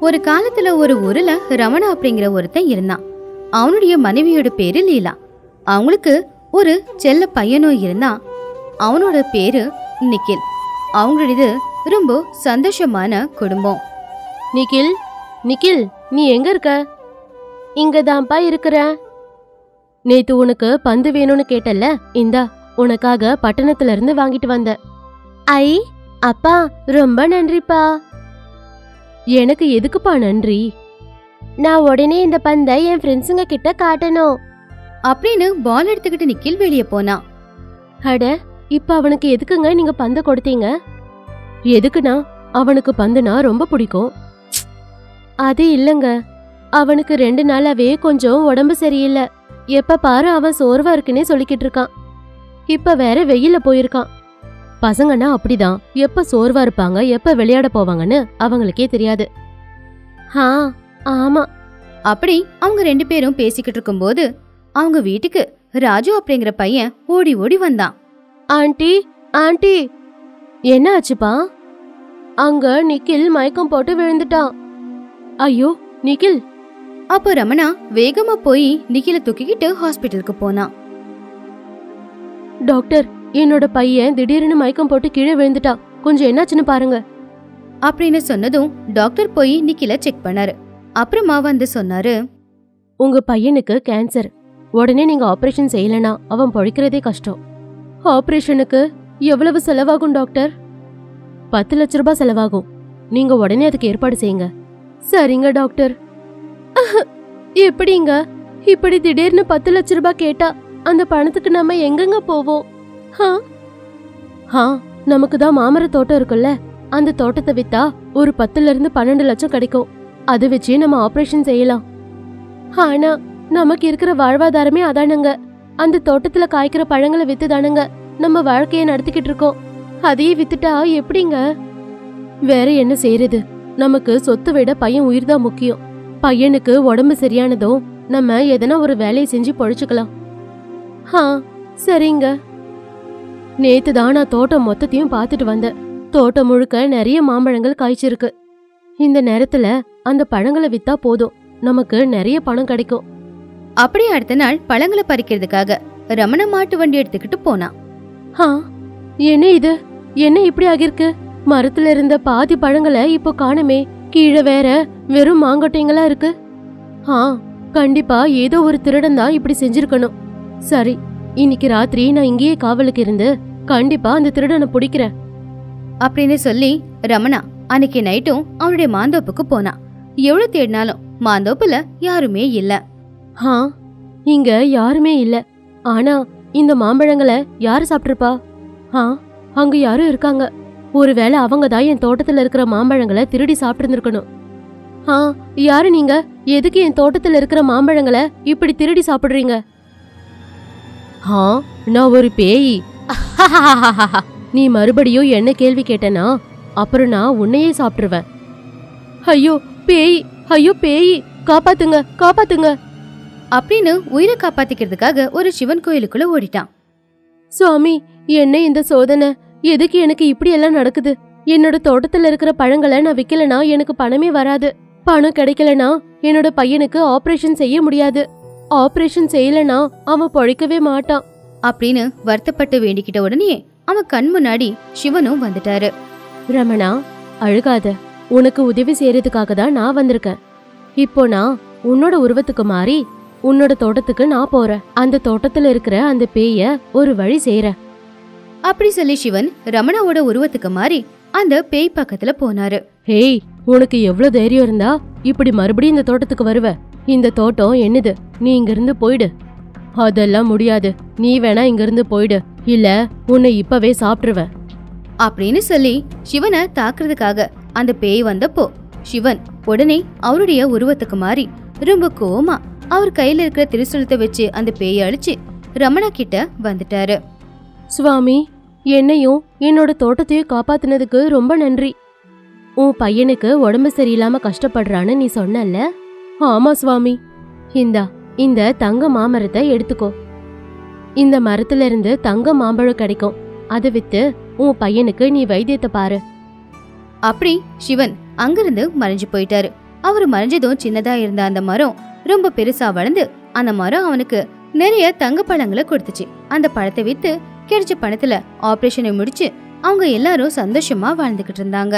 ஒரு காலத்துல ஒரு ஊர்ல ரமணா அப்படிங்கிற ஒருத்தன் இருந்தான் அவனுடைய மனைவியோட பேரு லீலா அவங்களுக்கு ஒரு செல்ல பையனும் இருந்தான் அவனோட பேரு நிக்கில் அவங்களுடையது ரொம்ப சந்தோஷமான குடும்பம் நிக்கில் நிக்கில் நீ எங்க இருக்க இங்க தான்ப்பா இருக்கிற நேத்து உனக்கு பந்து வேணும்னு கேட்டல்ல இந்தா உனக்காக பட்டணத்துல இருந்து வாங்கிட்டு வந்த ஐ அப்பா ரொம்ப நன்றிப்பா எனக்கு எதுக்குப்பா நன்றி நான் உடனே இந்த பந்தை என் ஃப்ரெண்ட்ஸுங்க கிட்ட காட்டணும் அப்படின்னு பால் எடுத்துக்கிட்டு நிக்கில் வெளியே போனான் அட இப்ப அவனுக்கு எதுக்குங்க நீங்க பந்து கொடுத்தீங்க எதுக்குனா அவனுக்கு பந்துனா ரொம்ப பிடிக்கும் அது இல்லங்க அவனுக்கு ரெண்டு நாளாவே கொஞ்சம் உடம்பு சரியில்லை எப்ப பாரு அவன் சோர்வா இருக்குன்னே சொல்லிக்கிட்டு இருக்கான் இப்ப வேற வெயில்ல போயிருக்கான் பசங்கன்னா அப்படிதான் எப்ப சோர்வா இருப்பாங்க எப்ப விளையாட போவாங்கன்னு அவங்களுக்கே தெரியாது ஆ ஆமா அப்படி அவங்க ரெண்டு பேரும் பேசிக்கிட்டு இருக்கும்போது அவங்க வீட்டுக்கு ராஜு அப்படிங்கிற பையன் ஓடி ஓடி வந்தான் ஆண்டி ஆண்டி என்ன ஆச்சுப்பா அங்க நிக்கில் மயக்கம் போட்டு விழுந்துட்டான் ஐயோ நிக்கில் அப்போ ரமணா வேகமா போய் நிக்கில தூக்கிக்கிட்டு ஹாஸ்பிட்டலுக்கு போனான் டாக்டர் என்னோட பையன் திடீர்னு மயக்கம் போட்டு கீழே விழுந்துட்டான் கொஞ்சம் என்னாச்சுன்னு பாருங்க அப்படின்னு சொன்னதும் டாக்டர் போய் நிக்கில செக் பண்ணாரு அப்புறமா வந்து சொன்னாரு உங்க பையனுக்கு கேன்சர் உடனே நீங்க ஆபரேஷன் செய்யலனா அவன் பொழைக்கிறதே கஷ்டம் ஆபரேஷனுக்கு எவ்வளவு செலவாகும் டாக்டர் பத்து லட்ச ரூபாய் செலவாகும் நீங்க உடனே அதுக்கு ஏற்பாடு செய்யுங்க சரிங்க டாக்டர் எப்படிங்க இப்படி திடீர்னு பத்து லட்ச ரூபாய் கேட்டா அந்த பணத்துக்கு நம்ம எங்கெங்க போவோம் ஹா? ஹா நமக்கு தான் மாமர தோட்டம் இருக்குல்ல அந்த தோட்டத்தை வித்தா ஒரு பத்துல இருந்து பன்னெண்டு லட்சம் கிடைக்கும் அதை வச்சே நம்ம ஆபரேஷன் செய்யலாம் ஆனா நமக்கு இருக்கிற வாழ்வாதாரமே அதானுங்க அந்த தோட்டத்துல காய்க்கிற பழங்களை வித்து தானுங்க நம்ம வாழ்க்கைய நடத்திக்கிட்டு இருக்கோம் அதையே வித்துட்டா எப்படிங்க வேற என்ன செய்யறது நமக்கு சொத்தை விட பையன் உயிர் தான் முக்கியம் பையனுக்கு உடம்பு சரியானதும் நம்ம எதனா ஒரு வேலையை செஞ்சு பொழைச்சுக்கலாம் ஆ சரிங்க நேத்து தான் நான் தோட்டம் மொத்தத்தையும் பார்த்துட்டு வந்தேன் தோட்டம் முழுக்க நிறைய மாம்பழங்கள் காய்ச்சிருக்கு இந்த நேரத்துல அந்த பழங்களை வித்தா போதும் நமக்கு நிறைய பணம் கிடைக்கும் அப்படியே அடுத்த நாள் பழங்களை பறிக்கிறதுக்காக ரமண மாட்டு வண்டி எடுத்துக்கிட்டு போனான் ஆ என்ன இது என்ன இப்படி ஆகிருக்கு மரத்துல இருந்த பாதி பழங்களை இப்போ காணுமே கீழே வேற வெறும் மாங்கொட்டைங்களா இருக்கு ஆ கண்டிப்பா ஏதோ ஒரு திருடன் தான் இப்படி செஞ்சிருக்கணும் சரி இன்னைக்கு ராத்திரி நான் இங்கேயே காவலுக்கு இருந்து கண்டிப்பா அந்த திருடனை பிடிக்கிறேன் அப்படின்னு சொல்லி ரமணா அன்னைக்கு நைட்டும் அவனுடைய மாந்தோப்புக்கு போனான் எவ்வளவு தேடினாலும் மாந்தோப்புல யாருமே இல்ல ஆ இங்க யாருமே இல்ல ஆனா இந்த மாம்பழங்களை யாரு சாப்பிட்டிருப்பா ஆ அங்க யாரும் இருக்காங்க ஒருவேளை அவங்க தான் என் தோட்டத்துல இருக்கிற மாம்பழங்களை திருடி சாப்பிட்டு ஆ யாரு நீங்க எதுக்கு என் தோட்டத்துல இருக்கிற மாம்பழங்களை இப்படி திருடி சாப்பிடுறீங்க ஆ நான் ஒரு பேய் நீ மறுபடியும் என்ன கேள்வி கேட்டனா அப்புறம் நான் உன்னையே சாப்பிட்டுருவேன் ஐயோ பேய் ஐயோ பேய் காப்பாத்துங்க காப்பாத்துங்க அப்படின்னு உயிரை காப்பாத்திக்கிறதுக்காக ஒரு சிவன் கோயிலுக்குள்ள ஓடிட்டான் சுவாமி என்ன இந்த சோதனை எதுக்கு எனக்கு இப்படி எல்லாம் நடக்குது என்னோட தோட்டத்துல இருக்கிற பழங்களை நான் விக்கலனா எனக்கு பணமே வராது பணம் கிடைக்கலனா என்னோட பையனுக்கு ஆபரேஷன் செய்ய முடியாது ஆபரேஷன் செய்யலனா அவன் பொழைக்கவே மாட்டான் அப்படின்னு வருத்தப்பட்டு வேண்டிக்கிட்ட உடனே அவன் கண் முன்னாடி சிவனும் வந்துட்டாரு ரமணா அழுகாத உனக்கு உதவி செய்யறதுக்காக தான் நான் வந்திருக்கேன் இப்போ நான் உன்னோட உருவத்துக்கு மாறி உன்னோட தோட்டத்துக்கு நான் போறேன் அந்த தோட்டத்துல இருக்கிற அந்த பேய ஒரு வழி செய்யறேன் அப்படி சொல்லி சிவன் ரமணாவோட உருவத்துக்கு மாறி அந்த பேய் பக்கத்துல போனாரு ஹேய் உனக்கு எவ்வளவு தைரியம் இருந்தா இப்படி மறுபடியும் இந்த தோட்டத்துக்கு வருவ இந்த தோட்டம் என்னது நீ இங்க இருந்து போயிடு அதெல்லாம் முடியாது நீ வேணா இங்க இருந்து போயிடு இல்ல உன்னை இப்பவே சாப்பிட்டுருவேன் அப்படின்னு சொல்லி சிவனை தாக்குறதுக்காக அந்த பேய் வந்தப்போ சிவன் உடனே அவருடைய உருவத்துக்கு மாறி ரொம்ப கோவமா அவர் கையில இருக்கிற திருசுலத்தை வச்சு அந்த பேயை அழிச்சு ரமணா கிட்ட வந்துட்டாரு சுவாமி என்னையும் என்னோட தோட்டத்தையும் காப்பாத்துனதுக்கு ரொம்ப நன்றி உன் பையனுக்கு உடம்பு சரியில்லாம கஷ்டப்படுறான்னு நீ சொன்னல்ல ஆமா சுவாமி இந்தா இந்த தங்க மாமரத்தை எடுத்துக்கோ இந்த மரத்துல இருந்து தங்க மாம்பழம் கிடைக்கும் அதை வித்து உன் பையனுக்கு நீ வைத்தியத்தை பாரு அப்படி சிவன் அங்கிருந்து மறைஞ்சு போயிட்டாரு அவர் மறைஞ்சதும் சின்னதா இருந்த அந்த மரம் ரொம்ப பெருசா வளர்ந்து அந்த மரம் அவனுக்கு நிறைய தங்க பழங்களை கொடுத்துச்சு அந்த பழத்தை வித்து கிடைச்ச பணத்துல ஆபரேஷனை முடிச்சு அவங்க எல்லாரும் சந்தோஷமா வாழ்ந்துகிட்டு இருந்தாங்க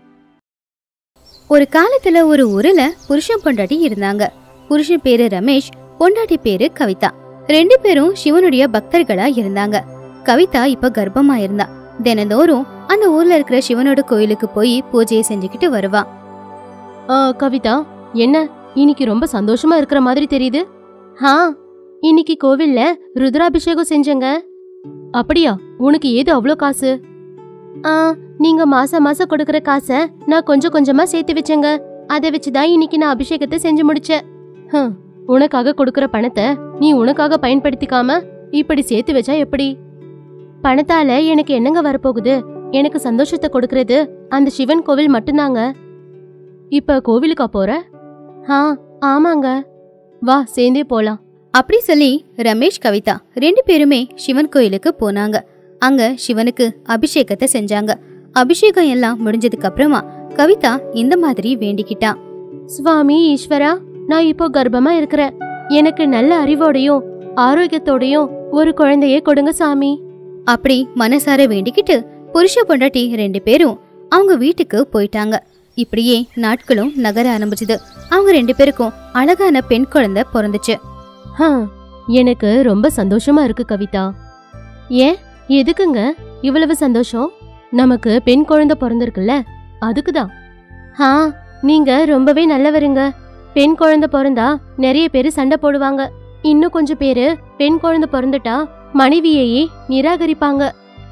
ஒரு காலத்துல ஒரு ஊர்ல புருஷன் பொண்டாட்டி இருந்தாங்க புருஷன் பேரு ரமேஷ் பொண்டாட்டி பேரு கவிதா ரெண்டு பேரும் சிவனுடைய பக்தர்களா இருந்தாங்க கவிதா இப்ப கர்ப்பமா இருந்தா தினந்தோறும் அந்த ஊர்ல இருக்கிற சிவனோட கோயிலுக்கு போய் பூஜையை செஞ்சுக்கிட்டு வருவா ஆ, கவிதா என்ன இன்னைக்கு ரொம்ப சந்தோஷமா இருக்கிற மாதிரி தெரியுது ஹா இன்னைக்கு கோவில்ல ருத்ராபிஷேகம் செஞ்சங்க அப்படியா உனக்கு ஏது அவ்வளோ காசு ஆ நீங்க மாசம் மாசம் கொடுக்கற காசை நான் கொஞ்சம் கொஞ்சமா சேர்த்து வச்சேங்க அதை வச்சுதான் இன்னைக்கு நான் அபிஷேகத்தை செஞ்சு முடிச்சேன் ஹம், உனக்காக கொடுக்கற பணத்தை நீ உனக்காக பயன்படுத்திக்காம இப்படி சேர்த்து வச்சா எப்படி பணத்தால எனக்கு என்னங்க வரப்போகுது எனக்கு சந்தோஷத்தை கொடுக்கறது அந்த சிவன் கோவில் மட்டும்தாங்க இப்ப கோவிலுக்கா போற ஆ ஆமாங்க வா சேர்ந்தே போலாம் அப்படி சொல்லி ரமேஷ் கவிதா ரெண்டு பேருமே சிவன் கோயிலுக்கு போனாங்க அங்க சிவனுக்கு அபிஷேகத்தை செஞ்சாங்க அபிஷேகம் எல்லாம் முடிஞ்சதுக்கு அப்புறமா கவிதா இந்த மாதிரி வேண்டிக்கிட்டா சுவாமி ஈஸ்வரா நான் இப்போ கர்ப்பமா இருக்கிறேன் எனக்கு நல்ல அறிவோடையும் ஆரோக்கியத்தோடையும் ஒரு குழந்தைய கொடுங்க சாமி அப்படி மனசார வேண்டிக்கிட்டு புருஷ பொண்டாட்டி ரெண்டு பேரும் அவங்க வீட்டுக்கு போயிட்டாங்க இப்படியே நாட்களும் நகர ஆரம்பிச்சது அவங்க ரெண்டு பேருக்கும் அழகான பெண் குழந்தை பிறந்துச்சு ஹ, எனக்கு ரொம்ப சந்தோஷமா இருக்கு கவிதா ஏன் எதுக்குங்க இவ்வளவு சந்தோஷம் நமக்கு பெண் குழந்தை பிறந்திருக்குல்ல அதுக்குதான் ஆ நீங்க ரொம்பவே நல்லவருங்க பெண் குழந்தை பிறந்தா நிறைய பேர் சண்டை போடுவாங்க இன்னும் கொஞ்சம் பேரு பெண் குழந்தை பிறந்துட்டா மனைவியையே நிராகரிப்பாங்க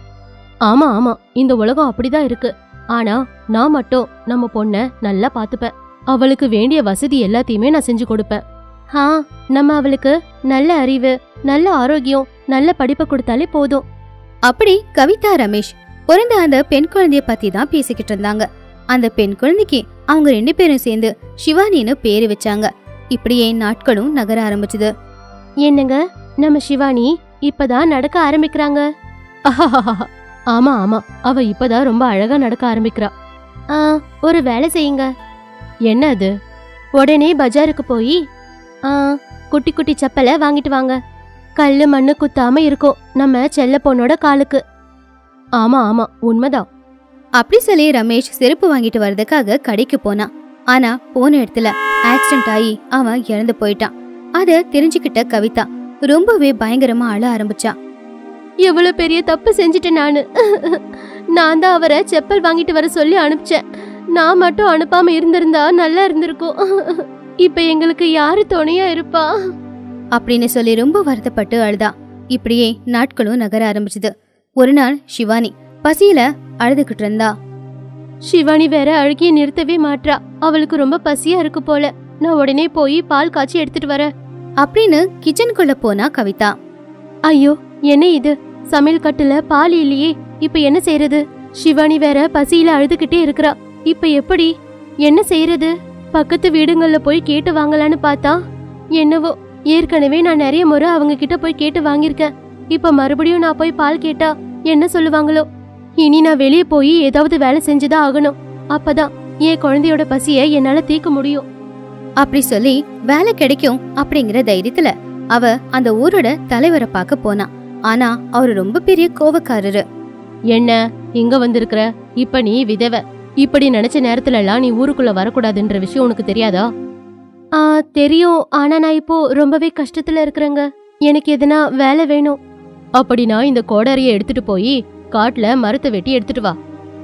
ஆமா ஆமா இந்த உலகம் அப்படிதான் இருக்கு ஆனா நான் மட்டும் நம்ம பொண்ண நல்லா பாத்துப்பேன் அவளுக்கு வேண்டிய வசதி எல்லாத்தையுமே நான் செஞ்சு கொடுப்பேன் ஆ நம்ம அவளுக்கு நல்ல அறிவு நல்ல ஆரோக்கியம் நல்ல படிப்பை கொடுத்தாலே போதும் அப்படி கவிதா ரமேஷ் பிறந்த அந்த பெண் குழந்தைய பத்தி தான் பேசிக்கிட்டு இருந்தாங்க அந்த பெண் குழந்தைக்கு அவங்க ரெண்டு பேரும் சேர்ந்து சிவானின்னு பேரு வச்சாங்க இப்படியே நாட்களும் நகர ஆரம்பிச்சது என்னங்க நம்ம சிவானி இப்பதான் நடக்க ஆரம்பிக்கிறாங்க அஹாஹாஹா. ஆமா ஆமா அவ இப்பதான் ரொம்ப அழகா நடக்க ஆரம்பிக்கிறா ஆ ஒரு வேலை செய்யுங்க என்ன அது உடனே பஜாருக்கு போய் ஆ குட்டி குட்டி செப்பலை வாங்கிட்டு வாங்க கல்லு மண்ணு குத்தாம இருக்கும் நம்ம செல்ல பொண்ணோட காலுக்கு ஆமா ஆமா உண்மைதான் அப்படி சொல்லி ரமேஷ் செருப்பு வாங்கிட்டு வர்றதுக்காக கடைக்கு போனான் ஆனா போன இடத்துல ஆக்சிடென்ட் ஆகி அவன் இறந்து போயிட்டான் அத தெரிஞ்சுக்கிட்ட கவிதா ரொம்பவே பயங்கரமா அழ ஆரம்பிச்சா எவ்வளவு பெரிய தப்பு செஞ்சுட்டேன் நானு நான் தான் அவரை செப்பல் வாங்கிட்டு வர சொல்லி அனுப்பிச்சேன் நான் மட்டும் அனுப்பாம இருந்திருந்தா நல்லா இருந்திருக்கும் இப்ப எங்களுக்கு யாரு துணையா இருப்பா அப்படின்னு சொல்லி ரொம்ப வருத்தப்பட்டு அழுதா இப்படியே நாட்களும் நகர ஆரம்பிச்சது ஒரு நாள் சிவானி பசியில அழுதுகிட்டு இருந்தா சிவானி வேற அழுகிய நிறுத்தவே மாட்றா அவளுக்கு ரொம்ப பசியா இருக்கு போல நான் உடனே போய் பால் காய்ச்சி எடுத்துட்டு வரேன் அப்படின்னு கிச்சனுக்குள்ள போனா கவிதா ஐயோ என்ன இது சமையல் கட்டுல பால் இல்லையே இப்ப என்ன செய்யறது சிவானி வேற பசியில அழுதுகிட்டே இருக்கறா இப்ப எப்படி என்ன செய்யறது பக்கத்து வீடுங்கள்ல போய் கேட்டு வாங்கலான்னு பார்த்தா என்னவோ ஏற்கனவே நான் நிறைய முறை அவங்க கிட்ட போய் கேட்டு வாங்கியிருக்கேன் இப்ப மறுபடியும் நான் போய் பால் கேட்டா என்ன சொல்லுவாங்களோ இனி நான் வெளியே போய் ஏதாவது வேலை செஞ்சுதான் ஆகணும் அப்பதான் என் குழந்தையோட பசியை என்னால தீர்க்க முடியும் அப்படி சொல்லி வேலை கிடைக்கும் அப்படிங்கிற தைரியத்துல அவ அந்த ஊரோட தலைவரை பார்க்க போனா ஆனா அவரு ரொம்ப பெரிய கோவக்காரரு என்ன இங்க வந்திருக்கிற இப்ப நீ விதவை இப்படி நினைச்ச நேரத்துல எல்லாம் நீ ஊருக்குள்ள வரக்கூடாதுன்ற விஷயம் உனக்கு தெரியாதா ஆ தெரியும் ஆனா நான் இப்போ ரொம்பவே கஷ்டத்துல இருக்கிறேங்க எனக்கு எதுனா வேலை வேணும் அப்படின்னா இந்த கோடாரிய எடுத்துட்டு போய் காட்டுல மரத்தை வெட்டி எடுத்துட்டு வா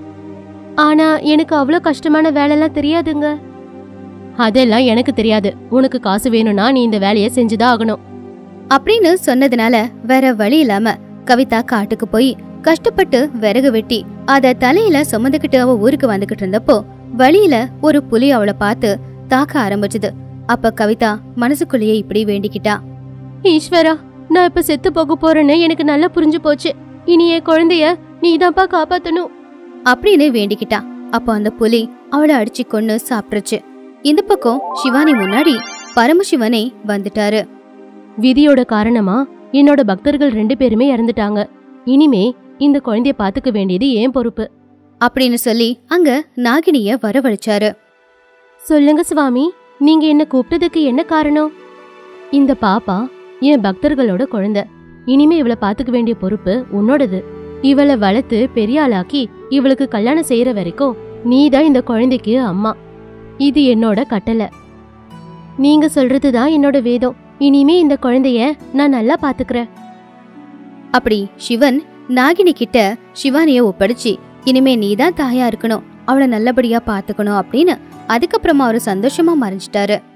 ஆனா எனக்கு அவ்வளோ கஷ்டமான வேலைலாம் தெரியாதுங்க அதெல்லாம் எனக்கு தெரியாது உனக்கு காசு வேணும்னா நீ இந்த வேலையை செஞ்சுதான் ஆகணும் அப்படின்னு சொன்னதுனால வேற வழி இல்லாம கவிதா காட்டுக்கு போய் கஷ்டப்பட்டு விறகு வெட்டி அத தலையில சுமந்துக்கிட்டு அவ ஊருக்கு வந்துகிட்டு இருந்தப்போ வழியில ஒரு புலி அவளை பார்த்து தாக்க ஆரம்பிச்சது அப்ப கவிதா மனசுக்குள்ளேயே இப்படி வேண்டிக்கிட்டா ஈஸ்வரா நான் இப்ப செத்து போக போறேன்னு எனக்கு நல்லா புரிஞ்சு போச்சு இனி என் குழந்தைய நீதான்ப்பா காப்பாத்தணும் அப்படின்னு வேண்டிக்கிட்டா அப்போ அந்த புலி அவளை அடிச்சு கொன்னு சாப்பிட்டுருச்சு இந்த பக்கம் சிவானி முன்னாடி பரமசிவனே வந்துட்டாரு விதியோட காரணமா என்னோட பக்தர்கள் ரெண்டு பேருமே இறந்துட்டாங்க இனிமே இந்த குழந்தைய பாத்துக்க வேண்டியது ஏன் பொறுப்பு அப்படின்னு சொல்லி அங்க நாகினிய வரவழைச்சாரு சொல்லுங்க சுவாமி நீங்க என்ன கூப்பிட்டதுக்கு என்ன காரணம் இந்த பாப்பா என் பக்தர்களோட குழந்தை இனிமே இவளை பாத்துக்க வேண்டிய பொறுப்பு உன்னோடது இவளை வளர்த்து பெரிய ஆளாக்கி இவளுக்கு கல்யாணம் செய்யற வரைக்கும் நீதான் இந்த குழந்தைக்கு அம்மா இது என்னோட கட்டளை நீங்க சொல்றதுதான் என்னோட வேதம் இனிமே இந்த குழந்தைய நான் நல்லா பாத்துக்கிறேன் அப்படி சிவன் நாகினி கிட்ட சிவானிய ஒப்படைச்சு இனிமே நீதான் தாயா இருக்கணும் அவளை நல்லபடியா பாத்துக்கணும் அப்படின்னு அதுக்கப்புறமா அவரு சந்தோஷமா மறைஞ்சிட்டாரு